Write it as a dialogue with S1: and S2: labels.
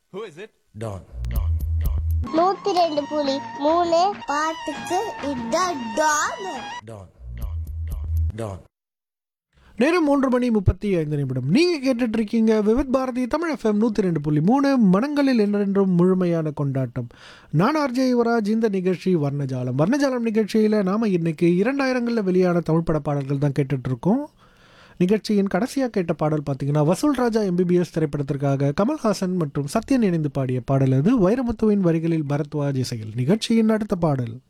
S1: Who is it?
S2: Don.
S3: நூத்தி ரெண்டு புலி மூணு பாட்டுக்கு இதான் டான்
S2: Don. Don.
S4: நேரம் மூன்று மணி முப்பத்தி ஐந்து நிமிடம் நீங்க கேட்டுட்டு இருக்கீங்க விவித் பாரதி தமிழ் எஃப்எம் நூற்றி ரெண்டு புள்ளி மூணு மனங்களில் என்றென்றும் முழுமையான கொண்டாட்டம் நான் ஆர்ஜே யுவராஜ் இந்த நிகழ்ச்சி வர்ணஜாலம் வர்ணஜாலம் நிகழ்ச்சியில் நாம் இன்னைக்கு இரண்டாயிரங்களில் வெளியான தமிழ் பட பாடல்கள் தான் கேட்டுட்டு இருக்கோம் நிகழ்ச்சியின் கடைசியாக கேட்ட பாடல் பார்த்தீங்கன்னா வசூல் ராஜா எம்பிபிஎஸ் திரைப்படத்திற்காக கமல்ஹாசன் மற்றும் சத்யன் இணைந்து பாடிய பாடல் அது வைரமுத்துவின் வரிகளில் பரத்வாஜ் இசையில் நிகழ்ச்சியின் அடுத்த பாடல்